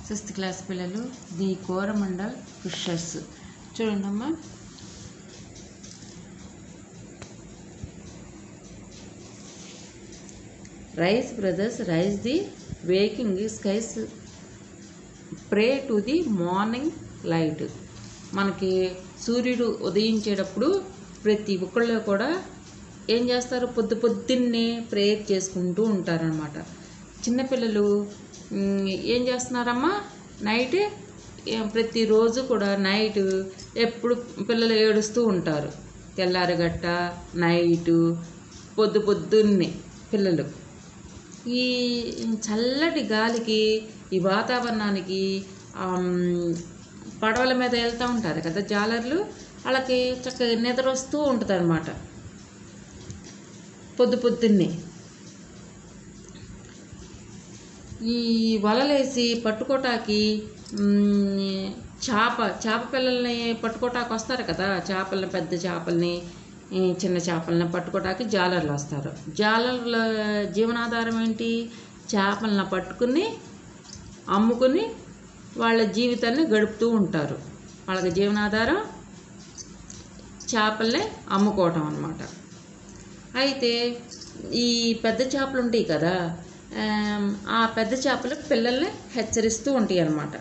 sixth class పిల్లలు the Coromandel fishers చూడండి అమ్మా rise brothers rise the waking skies pray to the morning light మనకి సూర్యుడు ఉదయించేటప్పుడు ప్రతి ఒక్కళ్ళు కూడా ఏం చేస్తారు పొద్దు పొద్దున్నే ప్రేయర్ చేసుకుంటూ ఉంటారనమాట చిన్నపిల్లలు మ్, ఏం చేస్తున్నారమ్మా నైట్ ఏ- ప్రతిరోజు కూడా నైట్ ఎప్పుడు పిల్లలు ఏడుస్తూ ఉంటారు తెల్లారగట్ట నైటు పొద్దు పొద్దున్నే పిల్లలు ఈ చల్లటి గాలికి ఈ వాతావరణానికి ఆమ్, పడవల మీద వెళ్తూ ఉంటారు కదా జాలర్లు వాళ్ళకి చక్కగా నిద్ర వస్తూ ఉంటుంది అనమాట పొద్దు పొద్దున్నే ఈ వలలేసి పట్టుకోటాకి మ్, చేప చేప పిల్లల్ని పట్టుకోటాకి వస్తారు కదా చేపలని పెద్ద చేపల్ని ఈ చిన్న చేపలని పట్టుకోటానికి జాలర్లు వస్తారు జాలర్ల జీవనాధారం ఏంటి చేపలను పట్టుకుని అమ్ముకుని వాళ్ళ జీవితాన్ని గడుపుతూ ఉంటారు వాళ్ళకి జీవనాధారం చేపల్ని అమ్ముకోవటం అన్నమాట అయితే ఈ పెద్ద చేపలు ఉంటాయి కదా ఆమ్, ఆ పెద్ద చేపలు పిల్లల్ని హెచ్చరిస్తూ ఉంటాయి అన్నమాట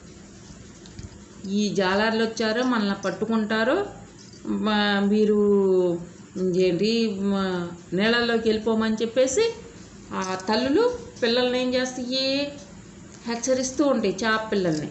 ఈ జాలార్లు వచ్చారో మనల్ని పట్టుకుంటారో మా- మీరు ఏంటి మా నీళ్ళల్లోకి వెళ్ళిపోమని చెప్పేసి ఆ తల్లులు పిల్లల్ని ఏం చేస్తాయి హెచ్చరిస్తూ ఉంటాయి చేప పిల్లల్ని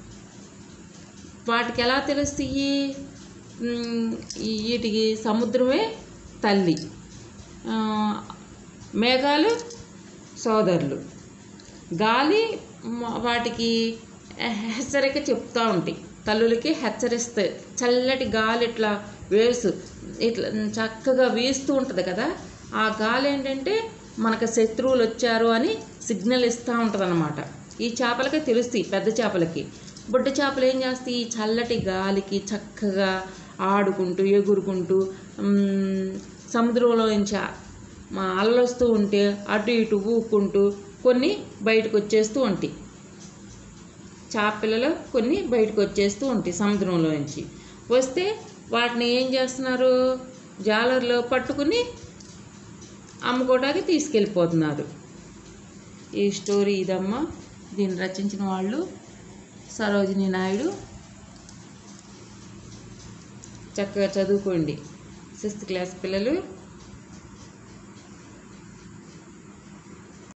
వాటికి ఎలా తెలుస్తాయి మ్, ఈ- వీటికి సముద్రమే తల్లి ఆ, మేఘాలు సోదరులు గాలి మ- వాటికి హెచ్చరిక చెప్తూ ఉంటాయి తల్లులకి హెచ్చరిస్తాయి చల్లటి గాలి ఇట్లా వేసు ఇట్లా చక్కగా వీస్తూ ఉంటుంది కదా ఆ గాలి ఏంటంటే మనకు శత్రువులు వచ్చారు అని సిగ్నల్ ఇస్తూ ఉంటుంది అనమాట ఈ చేపలకి తెలుస్తాయి పెద్ద చేపలకి బుడ్డ చేపలు ఏం చేస్తాయి ఈ చల్లటి గాలికి చక్కగా ఆడుకుంటూ ఎగురుకుంటూ మ్, సముద్రంలో నుంచి ఆ- మా అలలు వస్తూ ఉంటే అటు ఇటు ఊక్కుంటూ కొన్ని బయటకు వచ్చేస్తూ ఉంటాయి చేపపిల్లలు కొన్ని బయటకు వచ్చేస్తూ ఉంటాయి సముద్రంలో నుంచి వస్తే వాటిని ఏం చేస్తున్నారు జాలర్లో పట్టుకుని అమ్ముకోవడానికి తీసుకెళ్ళిపోతున్నారు ఈ స్టోరీ ఇదమ్మా దీన్ని రచించిన వాళ్ళు సరోజిని నాయుడు చక్కగా చదువుకోండి సిక్స్త్ క్లాస్ పిల్లలు